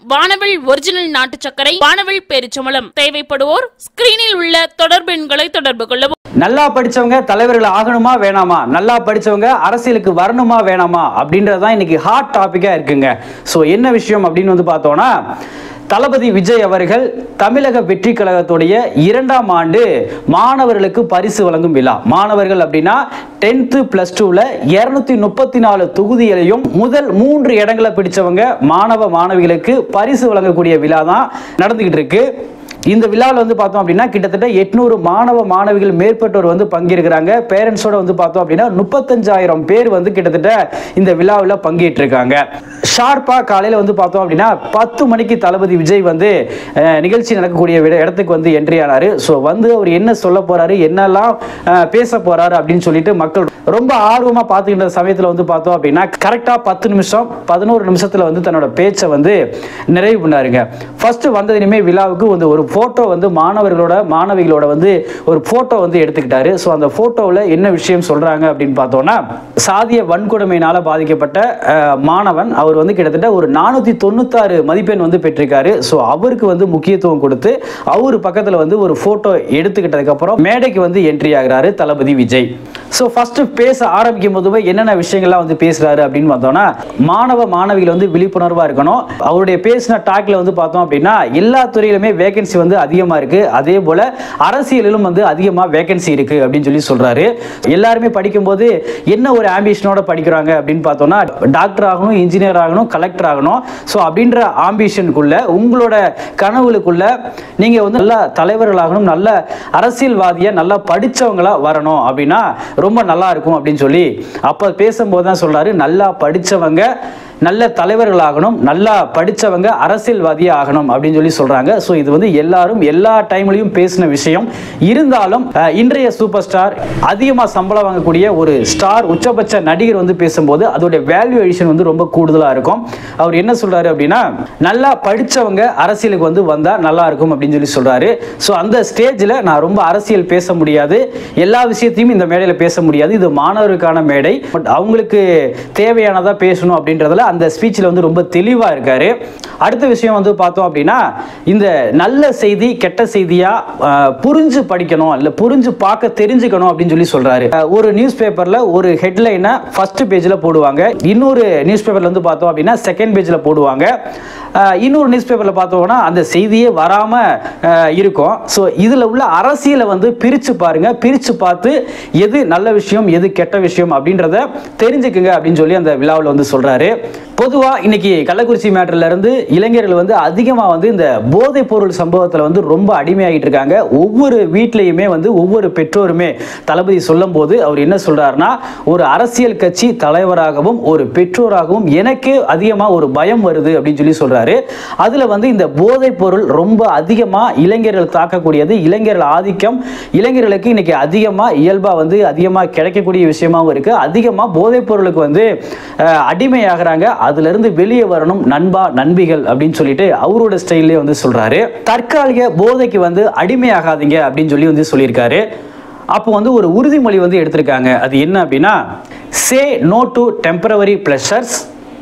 வானவில் ஒரிஜினல் நாட்டு சர்க்கரை வானவில் பேரிச்சம்பளம் தேவைப்படுவோர் ஸ்கிரீனில் உள்ள தொடர்பு எண்களை தொடர்பு கொள்ளவும் நல்லா படிச்சவங்க தலைவர்கள் ஆகணுமா வேணாமா நல்லா படிச்சவங்க அரசியலுக்கு வரணுமா வேணாமா அப்படின்றதுதான் இன்னைக்கு ஹாட் டாபிக்கா இருக்குங்க ஸோ என்ன விஷயம் அப்படின்னு வந்து பார்த்தோம்னா தளபதி விஜய் அவர்கள் தமிழக வெற்றி கழகத்துடைய இரண்டாம் ஆண்டு மாணவர்களுக்கு பரிசு வழங்கும் விழா மாணவர்கள் அப்படின்னா டென்த்து பிளஸ் டூவில் இரநூத்தி முப்பத்தி நாலு தொகுதிகளையும் முதல் மூன்று இடங்களை பிடிச்சவங்க மாணவ மாணவிகளுக்கு பரிசு வழங்கக்கூடிய விழா தான் நடந்துகிட்டு இருக்கு இந்த விழாவில் வந்து பார்த்தோம் அப்படின்னா கிட்டத்தட்ட எட்நூறு மாணவ மாணவிகள் மேற்பட்டோர் வந்து பங்கேற்கிறாங்க பேரண்ட்ஸோட வந்து பார்த்தோம் அப்படின்னா முப்பத்தஞ்சாயிரம் பேர் வந்து கிட்டத்தட்ட இந்த விழாவில் பங்கேற்றிருக்காங்க ஷார்ப்பாக காலையில் வந்து பார்த்தோம் அப்படின்னா பத்து மணிக்கு தளபதி விஜய் வந்து அஹ், நிகழ்ச்சி நடக்கக்கூடிய விட- இடத்துக்கு வந்து என்ட்ரி ஆனாரு ஸோ வந்து அவர் என்ன சொல்ல போறாரு என்னெல்லாம் அஹ், பேச போறாரு அப்படின்னு சொல்லிட்டு மக்கள் ரொம்ப ஆர்வமாக பார்த்துக்கிட்ட சமயத்தில் வந்து பார்த்தோம் அப்படின்னா கரெக்டாக பத்து நிமிஷம் பதினோரு நிமிஷத்தில் வந்து தன்னோட பேச்சை வந்து நிறைவு பண்ணாருங்க ஃபர்ஸ்ட் வந்ததுமே விழாவுக்கு வந்து ஒரு ஃபோட்டோ வந்து மாணவர்களோட மாணவிகளோட வந்து ஒரு ஃபோட்டோ வந்து எடுத்துக்கிட்டாரு ஸோ அந்த ஃபோட்டோவில் என்ன விஷயம் சொல்றாங்க அப்படின்னு பார்த்தோம்னா சாதிய வன்கொடுமையினால பாதிக்கப்பட்ட அஹ், மாணவன் அவர் வந்து கிட்டத்தட்ட ஒரு நானூற்றி தொண்ணூத்தாறு மதிப்பெண் வந்து பெற்றிருக்காரு ஸோ அவருக்கு வந்து முக்கியத்துவம் கொடுத்து அவர் பக்கத்தில் வந்து ஒரு ஃபோட்டோ எடுத்துக்கிட்டதுக்கப்புறம் மேடைக்கு வந்து என்ட்ரி ஆகுறாரு தளபதி விஜய் ஸோ ஃபர்ஸ்ட் பேச ஆரம்பிக்கும் போதுவே என்னென்ன விஷயங்கள்லாம் வந்து பேசுறாரு அப்படின்னு பார்த்தோம்னா மாணவ மாணவிகள் வந்து விழிப்புணர்வாக இருக்கணும் அவருடைய பேசின டாக்ல வந்து பார்த்தோம் அப்படின்னா எல்லா துறையிலுமே வேகன்சி வந்து அதிகமாக இருக்கு அதே போல அரசியலிலும் வந்து அதிகமாக வேகன்சி இருக்கு அப்படின்னு சொல்லி சொல்றாரு எல்லாருமே படிக்கும்போது என்ன ஒரு ஆம்பிஷனோட படிக்கிறாங்க அப்படின்னு பார்த்தோம்னா டாக்டர் ஆகணும் இன்ஜினியர் ஆகணும் கலெக்டர் ஆகணும் ஸோ அப்படின்ற ஆம்பிஷனுக்குள்ள உங்களோட கனவுகளுக்குள்ள நீங்க வந்து நல்ல தலைவர்களாகணும் நல்ல அரசியல்வாதியா நல்லா படிச்சவங்களா வரணும் அப்படின்னா ரொம்ப நல்லா இருக்கும் அப்படின்னு சொல்லி அப்ப பேசும்போது தான் சொல்றாரு நல்லா படிச்சவங்க நல்ல தலைவர்களாகணும் நல்லா படிச்சவங்க அரசியல்வாதியா ஆகணும் அப்படின்னு சொல்லி சொல்றாங்க ஸோ இது வந்து எல்லாரும் எல்லா டைம்லையும் பேசின விஷயம் இருந்தாலும் அஹ், இன்றைய சூப்பர் ஸ்டார் அதிகமாக சம்பளம் வாங்கக்கூடிய ஒரு ஸ்டார் உச்சபட்ச நடிகர் வந்து பேசும்போது அதோட வேல்யூவேஷன் வந்து ரொம்ப கூடுதலாக இருக்கும் அவர் என்ன சொல்றாரு அப்படின்னா நல்லா படிச்சவங்க அரசியலுக்கு வந்து வந்தா நல்லா இருக்கும் அப்படின்னு சொல்லி சொல்றாரு ஸோ அந்த ஸ்டேஜில் நான் ரொம்ப அரசியல் பேச முடியாது எல்லா விஷயத்தையும் இந்த மேடையில் பேச முடியாது இது மாணவருக்கான மேடை பட் அவங்களுக்கு தேவையானதா பேசணும் அப்படின்றதுல அந்த ஸ்பீச்சில் வந்து ரொம்ப தெளிவா இருக்காரு அடுத்த விஷயம் வந்து பார்த்தோம் அப்படின்னா இந்த நல்ல செய்தி கெட்ட செய்தியா அஹ், புரிஞ்சு படிக்கணும் இல்ல புரிஞ்சு பார்க்க தெரிஞ்சுக்கணும் அப்படின்னு சொல்லி சொல்றாரு அஹ், ஒரு நியூஸ் பேப்பர்ல ஒரு ஹெட்லைனை ஃபர்ஸ்ட் பேஜ்ல போடுவாங்க இன்னொரு நியூஸ் பேப்பர்ல வந்து பார்த்தோம் அப்படின்னா செகண்ட் பேஜ்ல போடுவாங்க அஹ், இன்னொரு நியூஸ் பேப்பர்ல பார்த்தோம்னா அந்த செய்தியே வராம அஹ், இருக்கும் ஸோ இதுல உள்ள அரசியலை வந்து பிரிச்சு பாருங்க பிரிச்சு பார்த்து எது நல்ல விஷயம் எது கெட்ட விஷயம் அப்படின்றத தெரிஞ்சுக்குங்க அப்படின்னு சொல்லி அந்த விழாவில் வந்து சொல்றாரு பொதுவா இன்னைக்கு கள்ளக்குறிச்சி மேட்டர்ல இருந்து இளைஞர்கள் வந்து அதிகமா வந்து இந்த போதைப் பொருள் சம்பவத்துல வந்து ரொம்ப அடிமையாகிட்டு இருக்காங்க ஒவ்வொரு வீட்லயுமே வந்து ஒவ்வொரு பெற்றோருமே தளபதி சொல்லும் போது அவர் என்ன சொல்றாருன்னா ஒரு அரசியல் கட்சி தலைவராகவும் ஒரு பெற்றோராகவும் எனக்கு அதிகமா ஒரு பயம் வருது அப்படின்னு சொல்லி சொல்றாரு அதுல வந்து இந்த போதைப் பொருள் ரொம்ப அதிகமா இளைஞர்கள் தாக்கக்கூடியது இளைஞர்கள் ஆதிக்கம் இளைஞர்களுக்கு இன்னைக்கு அதிகமா இயல்பா வந்து அதிகமா கிடைக்கக்கூடிய விஷயமாவும் இருக்கு அதிகமா போதைப் பொருளுக்கு வந்து அஹ், அடிமையாகிறாங்க அதுல இருந்து வெளியே வரணும் நண்பா நண்பிகள் அப்படின்னு சொல்லிட்டு அவரோட ஸ்டைல்லே வந்து சொல்றாரு தற்காலிக போதைக்கு வந்து அடிமையாகாதீங்க அப்படின்னு சொல்லி வந்து சொல்லியிருக்காரு அப்போ வந்து ஒரு உறுதிமொழி வந்து எடுத்திருக்காங்க அது என்ன அப்படின்னா say no to temporary pleasures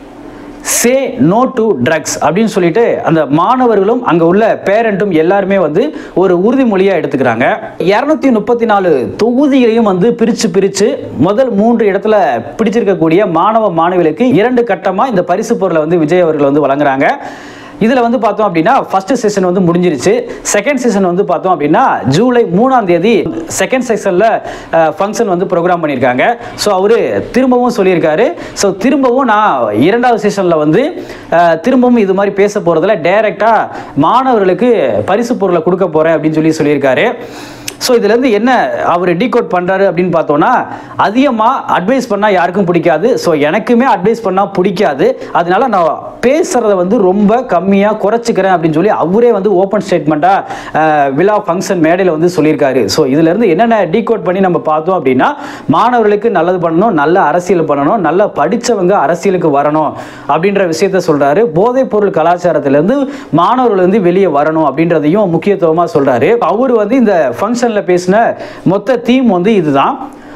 say no to drugs அப்படின்னு சொல்லிட்டு அந்த மாணவர்களும் அங்கே உள்ள பேரண்ட்டும் எல்லாருமே வந்து ஒரு உறுதிமொழியாக எடுத்துக்கிறாங்க இரநூத்தி முப்பத்தி நாலு தொகுதிகளையும் வந்து பிரித்து பிரித்து முதல் மூன்று இடத்துல பிடிச்சிருக்கக்கூடிய மாணவ மாணவிகளுக்கு இரண்டு கட்டமாக இந்த பரிசு பொருளை வந்து விஜய் அவர்கள் வந்து வழங்குறாங்க இதில் வந்து பார்த்தோம் அப்படின்னா ஃபர்ஸ்ட் செஷன் வந்து முடிஞ்சிருச்சு செகண்ட் செஷன் வந்து பார்த்தோம் அப்படின்னா ஜூலை மூணாம் தேதி செகண்ட் செஷனில் ஃபங்க்ஷன் வந்து ப்ரோக்ராம் பண்ணியிருக்காங்க ஸோ அவர் திரும்பவும் சொல்லியிருக்காரு ஸோ திரும்பவும் நான் இரண்டாவது செஷனில் வந்து அஹ், திரும்பவும் இது மாதிரி பேச போகிறதுல டைரெக்டாக மாணவர்களுக்கு பரிசு பொருளை கொடுக்க போகிறேன் அப்படின்னு சொல்லி சொல்லியிருக்காரு ஸோ இதுலேருந்து என்ன அவர் டீகோட் பண்ணுறாரு அப்படின்னு பார்த்தோன்னா அதிகமாக அட்வைஸ் பண்ணால் யாருக்கும் பிடிக்காது ஸோ எனக்குமே அட்வைஸ் பண்ணால் பிடிக்காது அதனால நான் பேசுகிறத வந்து ரொம்ப கம்மியாக குறைச்சிக்கிறேன் அப்படின்னு சொல்லி அவரே வந்து ஓப்பன் ஸ்டேட்மெண்ட்டாக விழா ஃபங்க்ஷன் மேடையில் வந்து சொல்லியிருக்காரு ஸோ இதுலேருந்து என்னென்ன டீகோட் பண்ணி நம்ம பார்த்தோம் அப்படின்னா மாணவர்களுக்கு நல்லது பண்ணணும் நல்ல அரசியல் பண்ணணும் நல்லா படித்தவங்க அரசியலுக்கு வரணும் அப்படின்ற விஷயத்த சொல்கிறாரு போதைப் பொருள் கலாச்சாரத்திலேருந்து மாணவர்கள் வந்து வெளியே வரணும் அப்படின்றதையும் முக்கியத்துவமாக சொல்கிறாரு அவர் வந்து இந்த ஃபங்க்ஷனில் பேசின மொத்த தீம் வந்து இதுதான்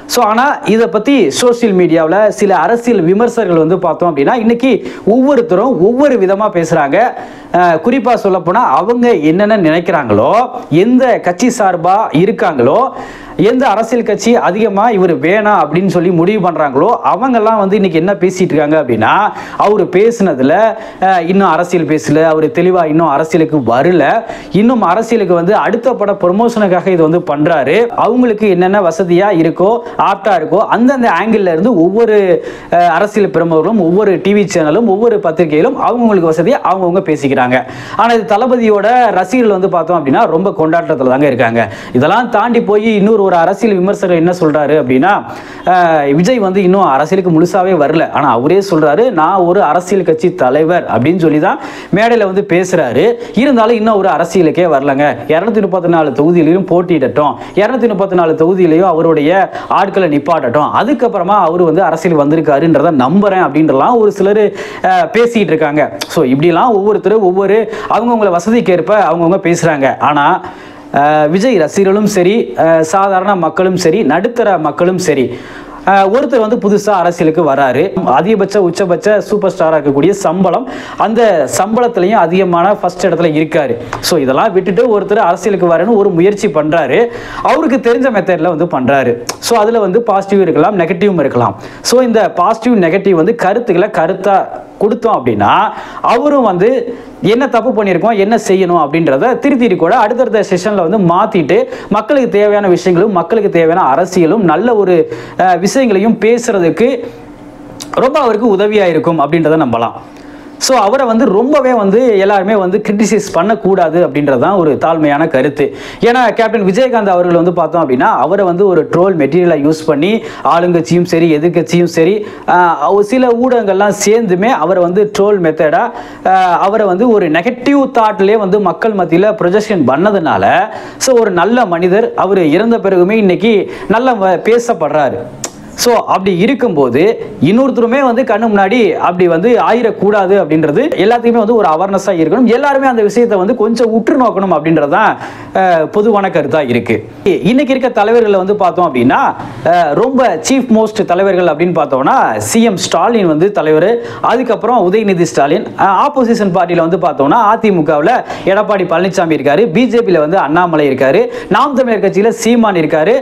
ஸோ ஆனால் இதை பற்றி சோஷியல் மீடியாவில் சில அரசியல் விமர்சகர்கள் வந்து பார்த்தோம் அப்படின்னா இன்னைக்கு ஒவ்வொருத்தரும் ஒவ்வொரு விதமாக பேசுகிறாங்க குறிப்பாக சொல்லப்போனால் அவங்க என்னென்ன நினைக்கிறாங்களோ எந்த கட்சி சார்பாக இருக்காங்களோ எந்த அரசியல் கட்சி அதிகமாக இவர் வேணாம் அப்படின்னு சொல்லி முடிவு பண்ணுறாங்களோ அவங்கெல்லாம் வந்து இன்னைக்கு என்ன பேசிட்டு இருக்காங்க அப்படின்னா அவர் பேசுனதுல அஹ், இன்னும் அரசியல் பேசல அவர் தெளிவாக இன்னும் அரசியலுக்கு வரல இன்னும் அரசியலுக்கு வந்து அடுத்த பட ப்ரொமோஷனுக்காக இது வந்து பண்றாரு அவங்களுக்கு என்னென்ன வசதியா இருக்கோ ஆப்டா இருக்கோ அந்தந்த ஆங்கிள் இருந்து ஒவ்வொரு அஹ், அரசியல் பிரமுகர்களும் ஒவ்வொரு டிவி சேனலும் ஒவ்வொரு பத்திரிகையிலும் அவங்கவுங்களுக்கு வசதியை அவங்கவுங்க பேசிக்கிறாங்க ஆனா இது தளபதியோட ரசிகர்கள் வந்து பார்த்தோம் அப்படின்னா ரொம்ப கொண்டாட்டத்தில் தாங்க இருக்காங்க இதெல்லாம் தாண்டி போய் இன்னொரு ஒரு அரசியல் விமர்சகர் என்ன சொல்றாரு அப்படின்னா அஹ், விஜய் வந்து இன்னும் அரசியலுக்கு முழுசாவே வரல ஆனா அவரே சொல்றாரு நான் ஒரு அரசியல் கட்சி தலைவர் அப்படின்னு சொல்லி தான் மேடையில் வந்து பேசுறாரு இருந்தாலும் இன்னும் ஒரு அரசியலுக்கே வரலங்க இரநூத்தி முப்பத்தி நாலு தொகுதியிலையும் போட்டியிடட்டும் இரநூத்தி முப்பத்தி நாலு தொகுதியிலையும் அவருடைய ஆட்களை நிப்பாட்டட்டும் அதுக்கப்புறமா அவர் வந்து அரசியல் வந்திருக்காருன்றத நம்புறேன் அப்படின்றலாம் ஒரு சிலர் அஹ், பேசிட்டு இருக்காங்க ஸோ இப்படிலாம் ஒவ்வொருத்தரும் ஒவ்வொரு அவங்கவுங்கள வசதிக்கேற்ப அவங்கவுங்க பேசுறாங்க ஆனா அஹ், விஜய் ரசிகர்களும் சரி அஹ், சாதாரண மக்களும் சரி நடுத்தர மக்களும் சரி அஹ், ஒருத்தர் வந்து புதுசாக அரசியலுக்கு வராரு அதிகபட்ச உச்சபட்ச சூப்பர் ஸ்டாராக இருக்கக்கூடிய சம்பளம் அந்த சம்பளத்துலையும் அதிகமான ஃபர்ஸ்ட் இடத்துல இருக்காரு ஸோ இதெல்லாம் விட்டுட்டு ஒருத்தர் அரசியலுக்கு வரேன்னு ஒரு முயற்சி பண்ணுறாரு அவருக்கு தெரிஞ்ச மெத்தடில் வந்து பண்ணுறாரு ஸோ அதில் வந்து பாசிட்டிவ் இருக்கலாம் நெகட்டிவும் இருக்கலாம் ஸோ இந்த பாசிட்டிவ் நெகட்டிவ் வந்து கருத்துக்களை கருத்தாக கொடுத்தோம் அப்படின்னா அவரும் வந்து என்ன தப்பு பண்ணியிருக்கோம் என்ன செய்யணும் அப்படின்றத திருத்திட்டு கூட அடுத்தடுத்த செஷனில் வந்து மாற்றிட்டு மக்களுக்கு தேவையான விஷயங்களும் மக்களுக்கு தேவையான அரசியலும் நல்ல ஒரு அஹ், விஷயங்களையும் பேசுறதுக்கு ரொம்ப அவருக்கு உதவியாக இருக்கும் அப்படின்றத நம்பலாம் ஸோ அவரை வந்து ரொம்பவே வந்து எல்லாருமே வந்து கிரிட்டிசைஸ் பண்ணக்கூடாது அப்படின்றது தான் ஒரு தாழ்மையான கருத்து ஏன்னா கேப்டன் விஜயகாந்த் அவர்கள் வந்து பார்த்தோம் அப்படின்னா அவரை வந்து ஒரு ட்ரோல் மெட்டீரியலை யூஸ் பண்ணி ஆளுங்கட்சியும் சரி எதிர்க்கட்சியும் சரி ஆஹ், ஒரு சில ஊடகங்கள்லாம் சேர்ந்துமே அவரை வந்து ட்ரோல் மெத்தடாக அவரை வந்து ஒரு நெகட்டிவ் தாட்லேயே வந்து மக்கள் மத்தியில் ப்ரொஜெக்ஷன் பண்ணதுனால ஸோ ஒரு நல்ல மனிதர் அவர் இறந்த பிறகுமே இன்னைக்கு நல்ல வ- பேசப்படுறாரு ஸோ அப்படி இருக்கும்போது இன்னொருத்தருமே வந்து கண்ணு முன்னாடி அப்படி வந்து ஆயிடக்கூடாது அப்படின்றது எல்லாத்தையுமே வந்து ஒரு அவேர்னஸாக இருக்கணும் எல்லாருமே அந்த விஷயத்தை வந்து கொஞ்சம் உற்று நோக்கணும் அப்படின்றது தான் அஹ், பொதுவான கருத்தாக இருக்கு இன்னைக்கு இருக்க தலைவர்களை வந்து பார்த்தோம் அப்படின்னா அஹ், ரொம்ப சீஃப் மோஸ்ட் தலைவர்கள் அப்படின்னு பார்த்தோம்னா சிஎம் ஸ்டாலின் வந்து தலைவர் அதுக்கப்புறம் உதயநிதி ஸ்டாலின் ஆப்போசிஷன் பார்ட்டியில் வந்து பார்த்தோம்னா அதிமுகவில் எடப்பாடி பழனிசாமி இருக்காரு பிஜேபியில் வந்து அண்ணாமலை இருக்காரு நாம் தமிழர் கட்சியில் சீமான் இருக்காரு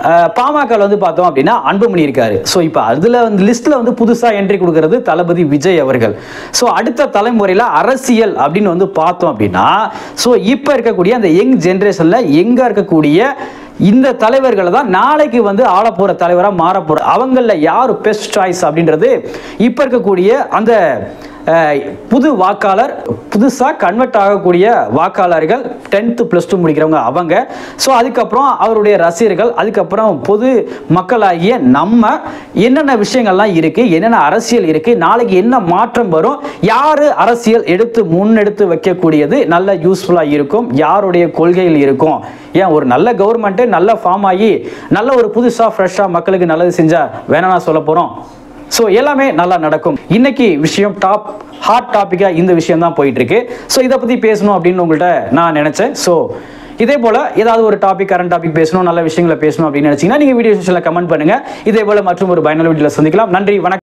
பாமக வந்து பார்த்தோம் அப்படின்னா அன்புமணி இருக்காரு ஸோ இப்போ அதில் வந்து லிஸ்ட்டில் வந்து புதுசாக என்ட்ரி கொடுக்கறது தளபதி விஜய் அவர்கள் ஸோ அடுத்த தலைமுறையில் அரசியல் அப்படின்னு வந்து பார்த்தோம் அப்படின்னா ஸோ இப்போ இருக்கக்கூடிய அந்த யங் ஜென்ரேஷனில் எங்கே இருக்கக்கூடிய இந்த தலைவர்களை தான் நாளைக்கு வந்து ஆள போற தலைவராக மாற போற அவங்களில் யார் பெஸ்ட் சாய்ஸ் அப்படின்றது இப்போ இருக்கக்கூடிய அந்த அஹ், புது வாக்காளர் புதுசாக கன்வெர்ட் ஆகக்கூடிய வாக்காளர்கள் டென்த்து ப்ளஸ் டூ முடிக்கிறவங்க அவங்க ஸோ அதுக்கப்புறம் அவருடைய ரசிகர்கள் அதுக்கப்புறம் பொது மக்களாகிய நம்ம என்னென்ன விஷயங்கள்லாம் இருக்குது என்னென்ன அரசியல் இருக்குது நாளைக்கு என்ன மாற்றம் வரும் யார் அரசியல் எடுத்து முன்னெடுத்து வைக்கக்கூடியது நல்ல யூஸ்ஃபுல்லாக இருக்கும் யாருடைய கொள்கையில் இருக்கும் ஏன் ஒரு நல்ல கவர்மெண்ட்டு நல்ல ஃபார்ம் ஆகி நல்ல ஒரு புதுசாக ஃப்ரெஷ்ஷாக மக்களுக்கு நல்லது செஞ்சால் வேணா சொல்ல போகிறோம் ஸோ எல்லாமே நல்லா நடக்கும் இன்னைக்கு விஷயம் டாப் ஹாட் டாப்பிக்காக இந்த விஷயம் தான் போயிட்டு இருக்கு ஸோ இதை பற்றி பேசணும் அப்படின்னு உங்கள்கிட்ட நான் நினச்சேன் ஸோ இதே போல ஏதாவது ஒரு டாபிக் கரண்ட் டாபிக் பேசணும் நல்ல விஷயங்களை பேசணும் அப்படின்னு நினைச்சீங்கன்னா நீங்க வீடியோ செக்ஷனில் கமெண்ட் பண்ணுங்க இதே போல மற்றும் ஒரு பயனுள்ள வீடியோவில் சந்திக்கலாம் நன்றி வணக்கம்